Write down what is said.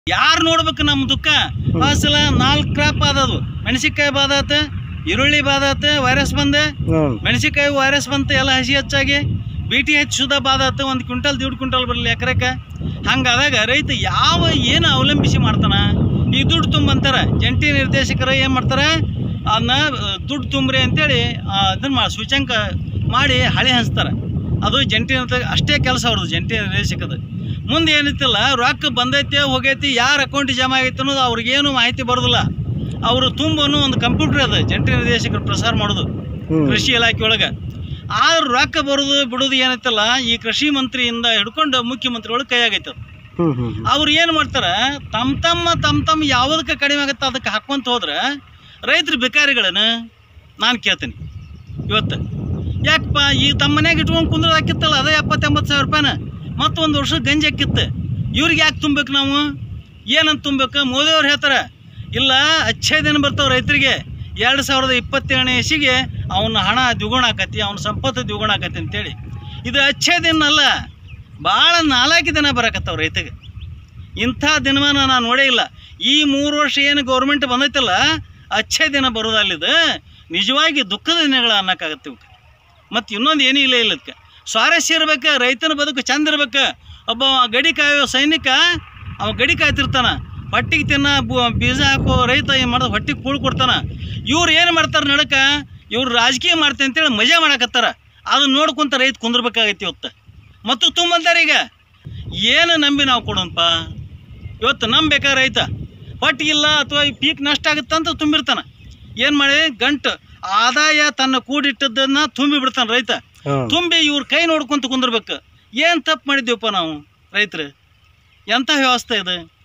ಯಾರು ನೋಡ್ಬೇಕು ನಮ್ಮ ದುಃಖ ಆ ಸಲ ನಾಲ್ಕು ಕ್ರಾಪ್ ಆದದು ಮೆಣಸಿನ್ಕಾಯಿ ಬಾದಾತ ಈರುಳ್ಳಿ ಬಾದಾತ ವೈರಸ್ ಬಂದೆ ಹ್ಞೂ ಮೆಣಸಿನ್ಕಾಯಿ ವೈರಸ್ ಬಂತು ಎಲ್ಲ ಹಸಿ ಹೆಚ್ಚಾಗಿ ಬಿ ಟಿ ಹೆಚ್ಚು ಸುಧಾ ಬಾದಾತ ಒಂದು ಕ್ವಿಂಟಲ್ ದೀಡ್ ಕ್ವಿಂಟಲ್ ಬರಲಿ ಎಕರೆಕ ಹಂಗಾದಾಗ ರೈತ ಯಾವ ಏನು ಅವಲಂಬಿಸಿ ಮಾಡ್ತಾನ ಈ ದುಡ್ಡು ತುಂಬಂತಾರ ಜಂಟಿ ನಿರ್ದೇಶಕರು ಏನು ಮಾಡ್ತಾರೆ ಅದನ್ನ ದುಡ್ಡು ತುಂಬ್ರಿ ಅಂತೇಳಿ ಅದನ್ನ ಮಾ ಸೂಚ್ಯಂಕ ಮಾಡಿ ಹಳೆ ಹಂಚ್ತಾರೆ ಅದು ಜಂಟಿ ನಿರ್ದೇ- ಅಷ್ಟೇ ಕೆಲಸ ಅವ್ರದ್ದು ಜಂಟಿ ನಿರ್ದೇಶಕದ ಮುಂದೆ ಏನಿತ್ತಿಲ್ಲ ರೊಕ್ಕ ಬಂದೈತೆ ಹೋಗೈತಿ ಯಾರ ಅಕೌಂಟಿಗೆ ಜಮಾ ಆಗೈತೆ ಅನ್ನೋದು ಅವ್ರಿಗೇನು ಮಾಹಿತಿ ಬರೋದಿಲ್ಲ ಅವರು ತುಂಬನು ಒಂದು ಕಂಪ್ಯೂಟರ್ ಅದ ಜಂಟಿ ನಿರ್ದೇಶಕರು ಪ್ರಸಾರ ಮಾಡೋದು ಹ್ಞೂ ಕೃಷಿ ಇಲಾಖೆ ಒಳಗೆ ಆದ್ರೆ ರೊಕ್ಕ ಬರೋದು ಬಿಡೋದು ಏನೈತಲ್ಲ ಈ ಕೃಷಿ ಮಂತ್ರಿಯಿಂದ ಹಿಡ್ಕೊಂಡು ಮುಖ್ಯಮಂತ್ರಿಗಳು ಕೈಯಾಗೈತೆ ಅದು ಹ್ಞೂ ಹ್ಞೂ ಅವ್ರು ಏನು ಮಾಡ್ತಾರೆ ತಮ್ಮ ತಮ್ಮ ತಮ್ಮ ತಮ್ಮ ಯಾವುದಕ್ಕೆ ಕಡಿಮೆ ಆಗುತ್ತೆ ಅದಕ್ಕೆ ಹಾಕ್ಕೊಂತ ಹೋದ್ರೆ ರೈತರು ಬೇಕಾರಿಗಳನ್ನ ನಾನು ಕೇಳ್ತೀನಿ ಇವತ್ತು ಯಾಕಪ್ಪ ಈ ತಮ್ಮ ಮನ್ಯಾಗ ಇಟ್ಕೊಂಡು ಕುಂದ್ರದ ಹಾಕಿತ್ತಲ್ಲ ಅದೇ ಎಪ್ಪತ್ತು ಎಂಬತ್ತು ಸಾವಿರ ರೂಪಾಯಿನ ಮತ್ತೊಂದು ವರ್ಷ ಗಂಜಿ ಹಾಕಿತ್ತು ಇವ್ರಿಗೆ ಯಾಕೆ ತುಂಬೇಕು ನಾವು ಏನಂತ ತುಂಬೇಕು ಮೋದಿಯವ್ರು ಹೇಳ್ತಾರೆ ಇಲ್ಲ ಅಚ್ಚೇ ದಿನ ಬರ್ತಾವೆ ರೈತರಿಗೆ ಎರಡು ಸಾವಿರದ ಇಪ್ಪತ್ತೇಳನೇ ಇಸಿಗೆ ಅವನ ಹಣ ದ್ವಿಗುಣ ಆಕತಿ ಅವನ ಸಂಪತ್ತು ದ್ವಿಗುಣ ಆಕತಿ ಅಂತೇಳಿ ಇದು ಅಚ್ಚೇ ದಿನ ಅಲ್ಲ ಭಾಳ ನಾಲ್ಕು ದಿನ ಬರಕತ್ತಾವ ರೈತಗೆ ಇಂಥ ದಿನಮಾನ ನಾನು ನೋಡೇ ಇಲ್ಲ ಈ ಮೂರು ವರ್ಷ ಏನು ಗೌರ್ಮೆಂಟ್ ಬಂದೈತಲ್ಲ ಅಚ್ಚೇ ದಿನ ಬರೋದಲ್ಲಿದು ನಿಜವಾಗಿ ದುಃಖದ ದಿನಗಳು ಅನ್ನಕ್ಕಾಗತ್ತೆ ಇವಕ್ಕೆ ಮತ್ತು ಇನ್ನೊಂದು ಏನೂ ಇಲ್ಲ ಇಲ್ಲ ಅದಕ್ಕೆ ಸ್ವಾರಸ್ಯ ಇರ್ಬೇಕು ರೈತನ ಬದುಕು ಚಂದ ಇರ್ಬೇಕು ಒಬ್ಬ ಗಡಿ ಕಾಯೋ ಸೈನಿಕ ಅವ ಗಡಿ ಕಾಯ್ತಿರ್ತಾನ ಹೊಟ್ಟಿಗೆ ತಿನ್ನ ಬು- ಬೀಜ ಹಾಕೋ ರೈತ ಏನು ಮಾಡೋದು ಹೊಟ್ಟಿಗೆ ಕೂಳು ಕೊಡ್ತಾನ ಇವ್ರು ಏನು ಮಾಡ್ತಾರೆ ನಡಕ ಇವ್ರು ರಾಜಕೀಯ ಮಾಡ್ತಾರೆ ಅಂತೇಳಿ ಮಜಾ ಮಾಡಕತ್ತಾರ ಅದನ್ನ ನೋಡ್ಕೊಂತ ರೈತ ಕುಂದ್ರಬೇಕಾಗೈತಿ ಇವತ್ತು ಮತ್ತು ತುಂಬಂತಾರೆ ಈಗ ಏನು ನಂಬಿ ನಾವು ಕೊಡೋಣಪ್ಪ ಇವತ್ತು ನಂಬೇಕಾ ರೈತ ಹೊಟ್ಟಿಗಿಲ್ಲ ಅಥವಾ ಈ ಪೀಕ್ ನಷ್ಟ ಆಗುತ್ತಂತ ತುಂಬಿರ್ತಾನ ಏನು ಮಾಡಿ ಗಂಟು ಆದಾಯ ತನ್ನ ಕೂಡಿಟ್ಟದನ್ನ ತುಂಬಿ ಬಿಡ್ತಾನೆ ರೈತ ಹಾಂ ತುಂಬಿ ಇವ್ರ ಕೈ ನೋಡ್ಕೊಂತ ಕುಂದಿರ್ಬೇಕು ಏನು ತಪ್ಪು ಮಾಡಿದ್ದೀವಪ್ಪ ನಾವು ರೈತರು ಎಂಥ ವ್ಯವಸ್ಥೆ ಇದು